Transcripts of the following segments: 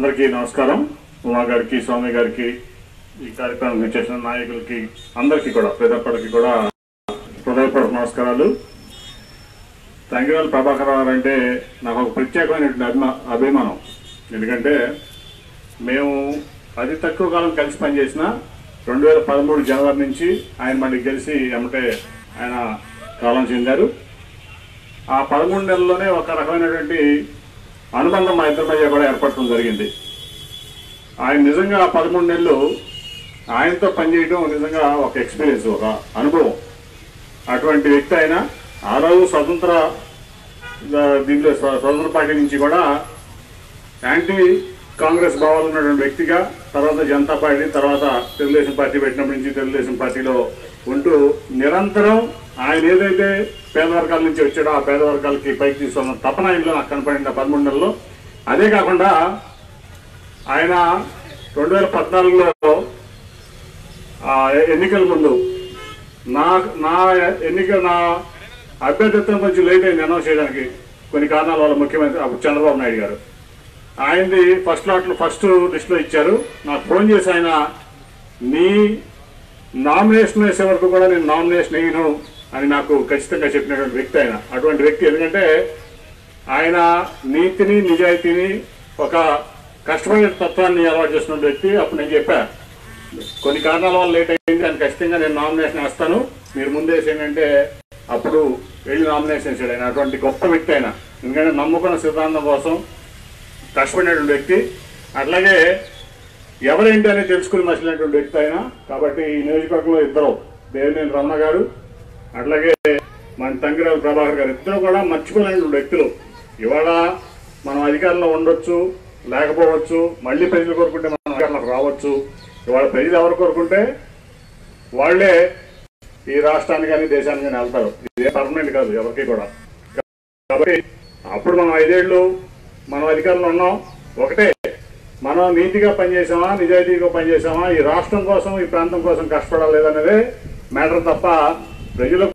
అందరికీ నమస్కారం ఉమా గారికి స్వామి గారికి ఈ కార్యక్రమం చేసిన నాయకులకి అందరికీ కూడా ప్రతి ఒక్కరికి కూడా హృదయపూర్వక నమస్కారాలు తంగిరాల ప్రభాకర్ రావు అంటే నాకు ఒక ప్రత్యేకమైనటువంటి అభిమా అభిమానం ఎందుకంటే మేము అతి తక్కువ కాలం కలిసి పనిచేసిన రెండు వేల పదమూడు జనవరి నుంచి ఆయన మళ్ళీ గెలిచి ఎమ్మటే ఆయన కాలం చెందారు ఆ పదమూడు నెలల్లోనే ఒక రకమైనటువంటి అనుబంధం మా ఇద్దరి మధ్య కూడా ఏర్పడటం జరిగింది ఆయన నిజంగా ఆ పదమూడు నెలలు ఆయనతో పనిచేయడం నిజంగా ఒక ఎక్స్పీరియన్స్ ఒక అనుభవం అటువంటి వ్యక్తి ఆయన ఆ రోజు స్వతంత్ర ఆ, దీంట్లో స్వ- స్వతంత్ర పార్టీ నుంచి కూడా యాంటీ కాంగ్రెస్ భావాలు ఉన్నటువంటి వ్యక్తిగా తర్వాత జనతా పార్టీ తర్వాత తెలుగుదేశం పార్టీ పెట్టినప్పటి నుంచి తెలుగుదేశం పార్టీలో ఉంటూ నిరంతరం ఆయన ఏదైతే పేద వర్గాల నుంచి వచ్చాడో ఆ పేద వర్గాలకి పైకి తీసుకున్న తపన ఆయనలో నాకు కనపడింది ఆ పదమూడు నెలల్లో అదే కాకుండా ఆయన రెండు వేల పద్నాలుగులో ఆ ఎన్నికల ముందు నా నా ఎన్నిక నా అభ్యర్థిత్వం కొంచెం లేట్ అయింది అనౌన్స్ చేయడానికి కొన్ని కారణాల వల్ల ముఖ్యమంత్రి అప్పుడు చంద్రబాబు నాయుడు గారు ఆయనది ఫస్ట్ లాట్లో ఫస్ట్ లిస్ట్లో ఇచ్చారు నాకు ఫోన్ చేసి ఆయన నీ నామినేషన్ వేసే వరకు కూడా నేను నామినేషన్ వేయను అని నాకు ఖచ్చితంగా చెప్పినటువంటి వ్యక్తి ఆయన అటువంటి వ్యక్తి ఎందుకంటే ఆయన నీతిని నిజాయితీని ఒక కష్టమైన తత్వాన్ని అలవాటు చేస్తున్న వ్యక్తి అప్పుడు నేను చెప్పా కొన్ని కారణాల వల్ల లేట్ అయింది అని ఖచ్చితంగా నేను నామినేషన్ వేస్తాను మీరు ముందేసేయంటే అప్పుడు వెళ్ళి నామినేషన్ వేసాడు ఆయన అటువంటి గొప్ప వ్యక్తి ఆయన ఎందుకంటే నమ్ముకున్న సిద్ధాంతం కోసం కష్టపడినటువంటి వ్యక్తి అట్లాగే ఎవరేంటి అనేది తెలుసుకుని మసిలినటువంటి వ్యక్తి ఆయన కాబట్టి ఈ నియోజకవర్గంలో ఇద్దరు దేవినేని రమణ గారు అట్లాగే మన తంగిరాల ప్రభాకర్ గారు ఇద్దరు కూడా మర్చిపోలేనటువంటి వ్యక్తులు ఇవాళ మనం అధికారంలో ఉండొచ్చు లేకపోవచ్చు మళ్ళీ ప్రజలు కోరుకుంటే మనం అధికారంలోకి రావచ్చు ఇవాళ ప్రజలు ఎవరు కోరుకుంటే వాళ్ళే ఈ రాష్ట్రానికి కానీ దేశానికి కానీ వెళ్తారు ఇది పర్మనెంట్ కాదు ఎవరికి కూడా కాబట్టి అప్పుడు మనం ఐదేళ్లు మనం అధికారంలో ఉన్నాం ఒకటే మనం నీతిగా పనిచేసామా నిజాయితీగా పనిచేసామా ఈ రాష్ట్రం కోసం ఈ ప్రాంతం కోసం కష్టపడాలేదనేదే మ్యాటర్ తప్ప ప్రజలకు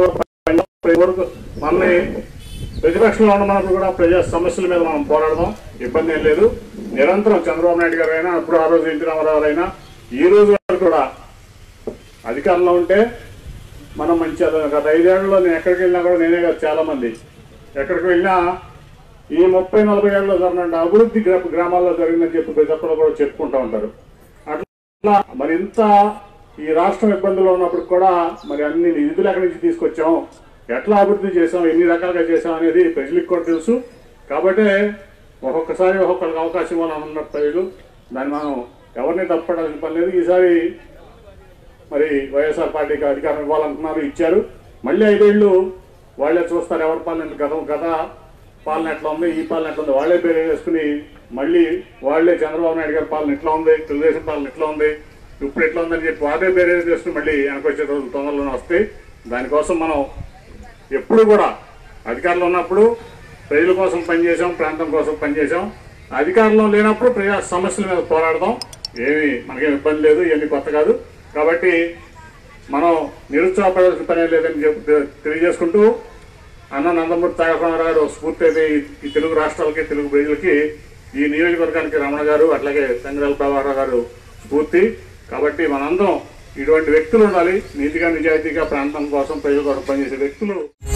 వరకు మనల్ని ప్రతిపక్షంలో ఉన్నప్పుడు కూడా ప్రజా సమస్యల మీద మనం పోరాడదాం ఇబ్బంది ఏం లేదు నిరంతరం చంద్రబాబు నాయుడు గారు అయినా అప్పుడు ఆ రోజు ఎన్టీ రామారావు అయినా ఈ రోజు వరకు కూడా అధికారంలో ఉంటే మనం మంచి గత ఐదేళ్లలో నేను ఎక్కడికి వెళ్ళినా కూడా నేనే కాదు చాలా మంది ఎక్కడికి వెళ్ళినా ఈ ముప్పై నలభై ఏళ్ళలో జరిగిన అభివృద్ధి గ్రా- గ్రామాల్లో జరిగిందని చెప్పి ప్రతి ఒక్కరు కూడా చెప్పుకుంటూ ఉంటారు అట్లా మరి ఇంత ఈ రాష్ట్రం ఇబ్బందుల్లో ఉన్నప్పుడు కూడా మరి అన్ని నిధులు ఎక్కడి నుంచి తీసుకొచ్చాం ఎట్లా అభివృద్ధి చేసాం ఎన్ని రకాలుగా చేసాం అనేది ప్రజలకు కూడా తెలుసు కాబట్టి ఒక్కొక్కసారి ఒక్కొక్కరికి అవకాశం ఇవ్వాలని ఉన్నారు ప్రజలు దాన్ని మనం ఎవరిని తప్పడాల్సిన పని లేదు ఈసారి మరి వైఎస్ఆర్ పార్టీకి అధికారం ఇవ్వాలనుకున్నారు ఇచ్చారు మళ్ళీ ఐదేళ్లు వాళ్ళే చూస్తారు ఎవరి పాలన గతం గత పాలన ఎట్లా ఉంది ఈ పాలన ఎట్లా ఉంది వాళ్ళే పేరు వేసుకుని మళ్ళీ వాళ్ళే చంద్రబాబు నాయుడు గారి పాలన ఎట్లా ఉంది తెలుగుదేశం పాలన ఎట్లా ఉంది ఇప్పుడు ఎట్లా ఉందని చెప్పి వాళ్ళే పేరు వేసుకుని మళ్ళీ వెనకొచ్చే రోజులు తొందరలోనే వస్తాయి దానికోసం మనం ఎప్పుడు కూడా అధికారంలో ఉన్నప్పుడు ప్రజల కోసం పనిచేసాం ప్రాంతం కోసం పనిచేసాం అధికారంలో లేనప్పుడు ప్రజా సమస్యల మీద పోరాడదాం ఏమి మనకేం ఇబ్బంది లేదు ఇవన్నీ కొత్త కాదు కాబట్టి మనం నిరుత్సాహపడాల్సిన పనే లేదని చెప్పి తెలియజేసుకుంటూ అన్న నందమూరి తారకరామారావు గారు స్ఫూర్తి అయితే ఈ- ఈ తెలుగు రాష్ట్రాలకి తెలుగు ప్రజలకి ఈ నియోజకవర్గానికి రమణ గారు అట్లాగే సంగ్రాల ప్రభాకర్ గారు స్ఫూర్తి కాబట్టి మనందరం ఇటువంటి వ్యక్తులు ఉండాలి నీతిగా నిజాయితీగా ప్రాంతం కోసం ప్రజల కోసం పనిచేసే వ్యక్తులు